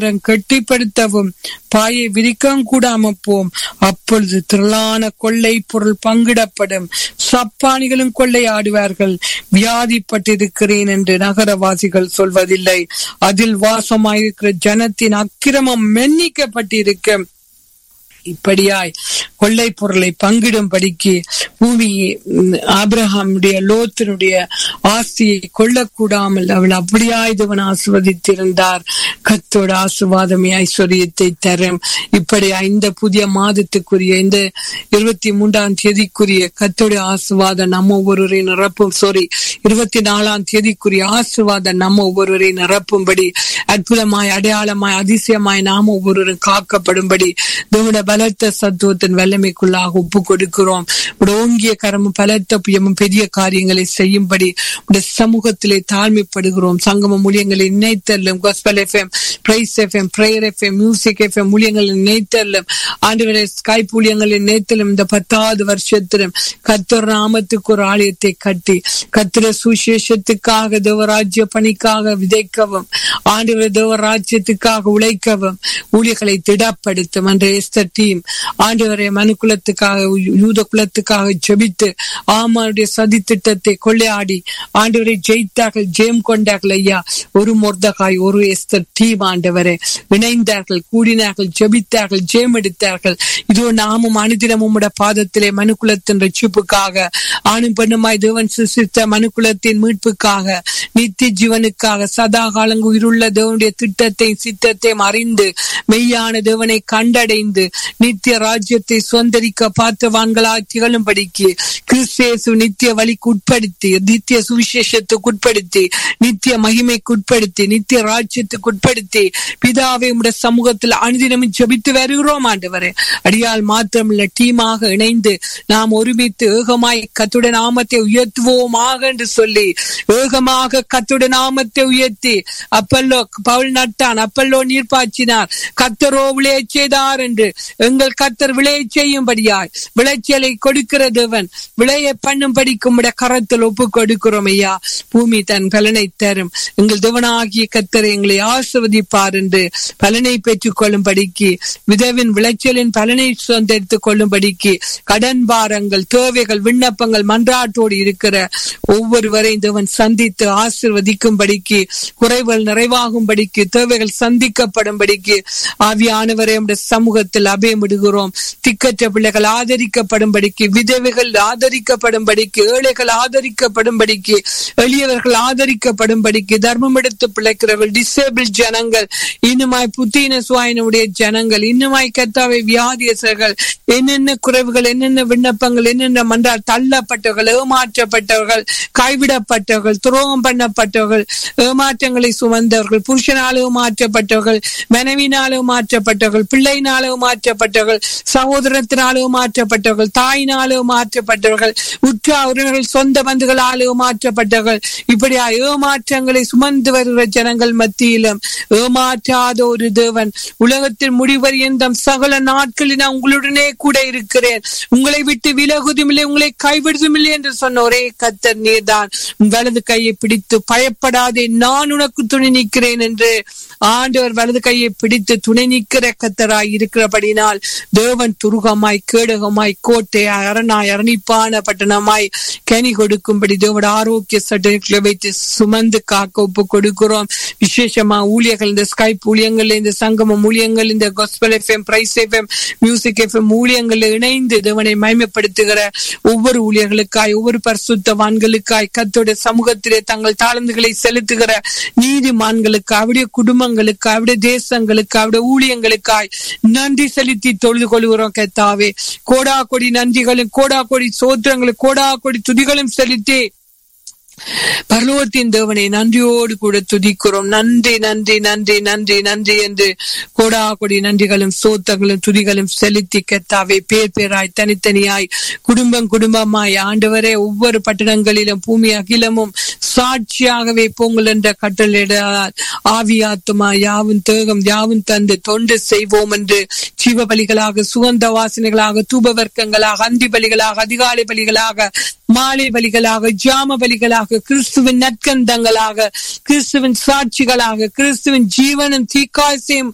தாவரம் கெட்டிப்படுத்தவும் பாயை விரிக்கவும் கூடாம போம் அப்பொழுது திரளான கொள்ளை பொருள் பங்கிடப்படும் சப்பானிகளும் கொள்ளையாடுவார்கள் வியாதிப்பட்டிருக்கிறேன் என்று நகரவாசிகள் சொல்வதில்லை அதில் வாசமாயிருக்கிற ஜனத்தின் அக்கிரமம் மென்னிக்கப்பட்டிருக்கும் இப்படியாய் கொள்ளை பொருளை பங்கிடும்படிக்கு பூமி ஆபிரஹாமுடைய லோத்தினுடைய ஆஸ்தியை கொள்ளக்கூடாமல் அவள் அப்படியாய் தேவன் ஆசிர்வதித்திருந்தார் கத்தோட ஆசிர்வாதமே ஐஸ்வர்யத்தை தரும் இப்படி இந்த புதிய மாதத்துக்குரிய இந்த இருபத்தி மூன்றாம் தேதிக்குரிய கத்தோட ஆசிர்வாதம் நம்ம ஒவ்வொருவரையும் நிரப்பும் சாரி இருபத்தி நாலாம் தேதிக்குரிய ஆசிர்வாதம் நம்ம ஒவ்வொருவரையும் நிரப்பும்படி அற்புதமாய் அடையாளமாய் அதிசயமாய் நாம் ஒவ்வொருவரும் காக்கப்படும்படி தேவன பலத்த சத்துவத்தின் வல்லமைக்குள்ளாக ஒப்பு கொடுக்கிறோம் ஓங்கிய கரமும் பலத்த புயமும் பெரிய காரியங்களை செய்யும்படி உடைய சமூகத்திலே தாழ்மைப்படுகிறோம் சங்கம மூலியங்களை நினைத்தல்லும் gospel FM praise FM prayer FM music FM மூலியங்களை நினைத்தல்லும் ஆண்டுகளை ஸ்கைப் ஊழியங்களை நினைத்தலும் இந்த பத்தாவது வருஷத்திலும் கத்தர் நாமத்துக்கு ஒரு ஆலயத்தை கட்டி கத்திர சுசேஷத்துக்காக தேவராஜ்ய பணிக்காக விதைக்கவும் ஆண்டு தேவராஜ்யத்துக்காக உழைக்கவும் ஊழியர்களை திடப்படுத்தும் என்ற எஸ்தர் டீம் ஆண்டவரை மனுக்குலத்துக்காக யூத குலத்துக்காக ஜெபித்து ஆமானுடைய சதி திட்டத்தை கொள்ளையாடி ஆண்டவரை ஜெயித்தார்கள் ஜெயம் கொண்டார்கள் ஐயா ஒரு மொர்தகாய் ஒரு எஸ்தர் டீம் ஆண்டவரை இணைந்தார்கள் கூடினார்கள் ஜெபித்தார்கள் ஜெயம் எடுத்தார்கள் இதோ நாமும் அனுதினமும் உம்முடைய பாதத்திலே மனுக்குலத்தின் ரட்சிப்புக்காக ஆணும் பெண்ணுமாய் தேவன் சிருஷ்டித்த மனுக்குலத்தின் மீட்புக்காக நித்திய ஜீவனுக்காக சதா காலங்கு உயிருள்ள தேவனுடைய திட்டத்தையும் சித்தத்தையும் அறிந்து மெய்யான தேவனை கண்டடைந்து நித்திய ராஜ்யத்தை சுதந்திரிக்க பார்த்தவான்களாய் திகழும்படிக்கு கிறிஸ்தேசு நித்திய வழிக்கு உட்படுத்தி நித்திய சுவிசேஷத்துக்கு உட்படுத்தி நித்திய மகிமைக்கு உட்படுத்தி நித்திய ராஜ்யத்துக்கு உட்படுத்தி பிதாவை உடைய சமூகத்தில் அனுதினமும் ஜபித்து வருகிறோம் ஆண்டவரே அடியால் மாத்திரமில்ல டீமாக இணைந்து நாம் ஒருமித்து ஏகமாய் கத்துடைய நாமத்தை உயர்த்துவோமாக என்று சொல்லி ஏகமாக கத்துடைய நாமத்தை உயர்த்தி அப்பல்லோ பவுல் நட்டான் அப்பல்லோ நீர் பாய்ச்சினார் கத்தரோ விளைய செய்தார் என்று எங்கள் கத்தர் விளைய செய்யும்படியாய் விளைச்சலை கொடுக்கிற தேவன் விளைய பண்ணும்படிக்கு உடைய கரத்தில் ஒப்பு கொடுக்கிறோம் ஐயா பூமி தன் பலனை தரும் எங்கள் தேவனாகிய கத்தர் எங்களை ஆசிர்வதிப்பார் என்று பலனை பெற்றுக் கொள்ளும்படிக்கு விதவின் விளைச்சலின் பலனை சுதந்திரித்துக் கொள்ளும்படிக்கு கடன் பாரங்கள் தேவைகள் விண்ணப்பங்கள் மன்றாட்டோடு இருக்கிற ஒவ்வொருவரையும் தேவன் சந்தித்து ஆசிர்வதிக்கும்படிக்கு குறைவுகள் நிறைவாகும்படிக்கு தேவைகள் சந்திக்கப்படும்படிக்கு ஆவியானவரை நம்முடைய சமூகத்தில் அபயமிடுகிறோம் திக்கற்ற பிள்ளைகள் ஆதரிக்கப்படும்படிக்கு விதவைகள் ஆதரிக்கப்படும்படிக்கு ஏழைகள் ஆதரிக்கப்படும்படிக்கு எளியவர்கள் ஆதரிக்கப்படும்படிக்கு தர்மம் எடுத்து பிழைக்கிறவர்கள் டிசேபிள் ஜனங்கள் இன்னுமாய் புத்தீன சுவாயினுடைய ஜனங்கள் இன்னுமாய் கத்தாவை வியாதியசர்கள் என்னென்ன குறைவுகள் என்னென்ன விண்ணப்பங்கள் என்னென்ன மன்றால் தள்ளப்பட்டவர்கள் ஏமாற்றப்பட்டவர்கள் கைவிடப்பட்டவர்கள் துரோகம் பண்ணப்பட்டவர்கள் ஏமாற்றங்களை சுமந்தவர்கள் புருஷனாலும் மாற்றப்பட்டவர்கள் மனைவினாலும் மாற்றப்பட்டவர்கள் பிள்ளையினாலும் மாற்றப்பட்டவர்கள் சகோதரத்தினாலும் மாற்றப்பட்டவர்கள் தாயினாலும் மாற்றப்பட்டவர்கள் உற்ற உறவினர்கள் சொந்த பந்துகளாலும் மாற்றப்பட்டவர்கள் இப்படி ஏமாற்றங்களை சுமந்து வருகிற ஜனங்கள் மத்தியிலும் ஏமாற்றாத ஒரு தேவன் உலகத்தின் முடிவறியந்தம் சகல நாட்களில் நான் உங்களுடனே கூட இருக்கிறேன் உங்களை விட்டு விலகுதும் இல்லை உங்களை கைவிடுதும் இல்லை என்று சொன்ன ஒரே கத்தர் நீர்தான் உன் வலது கையை பிடித்து பயப்படாதே நான் உனக்கு துணை நிற்கிறேன் என்று ஆண்டவர் வலது கையை பிடித்து துணை நிற்கிற கத்தராய் இருக்கிறபடினால் தேவன் துருகமாய் கேடகமாய் கோட்டையாய் அரணாய் அரணிப்பான பட்டணமாய் கனி கொடுக்கும்படி தேவட ஆரோக்கிய சட்டங்களை வைத்து சுமந்து காக்க ஒப்பு கொடுக்கிறோம் விசேஷமா ஊழியர்கள் இந்த ஸ்கைப் ஊழியங்கள் இந்த சங்கமம் ஊழியங்கள் இந்த gospel FM praise FM music FM ஊழியங்கள் இணைந்து தேவனை மயமப்படுத்துகிற ஒவ்வொரு ஊழியர்களுக்காய் ஒவ்வொரு பரிசுத்தவான்களுக்காய் கத்தோட சமூகத்திலே தங்கள் தாளந்துகளை செலுத்துகிற நீதிமான்களுக்கு அவருடைய குடும்பங்களுக்கு அவருடைய தேசங்களுக்கு அவருடைய ஊழியங்களுக்காய் நன்றி செலுத்தி தொழுது கொள்கிறோம் கத்தாவே கோடா கொடி நன்றிகளும் கோடா கொடி சோத்திரங்களும் கோடா கொடி துதிகளும் செலுத்தி பரலோகத்தின் தேவனை நன்றியோடு கூட துதிக்கிறோம் நன்றி நன்றி நன்றி நன்றி நன்றி என்று கோடா கொடி நன்றிகளும் சோத்தங்களும் துதிகளும் செலுத்தி கெத்தாவே பேர் பேராய் தனித்தனியாய் குடும்பம் குடும்பமாய் ஆண்டவரே ஒவ்வொரு பட்டணங்களிலும் பூமி அகிலமும் சாட்சியாகவே பொங்கல் என்ற கட்டளையிடார் ஆவியாத்துமா யாவும் தேகம் யாவும் தந்து தொண்டு செய்வோம் என்று ஜீவ பலிகளாக சுகந்த வாசனைகளாக தூப வர்க்கங்களாக அந்தி பலிகளாக அதிகாலை பலிகளாக மாலை பலிகளாக ஜாம பலிகளாக கிறிஸ்துவின் நற்கந்தங்களாக கிறிஸ்துவின் சாட்சிகளாக கிறிஸ்துவின் ஜீவனும் தீக்காசையும்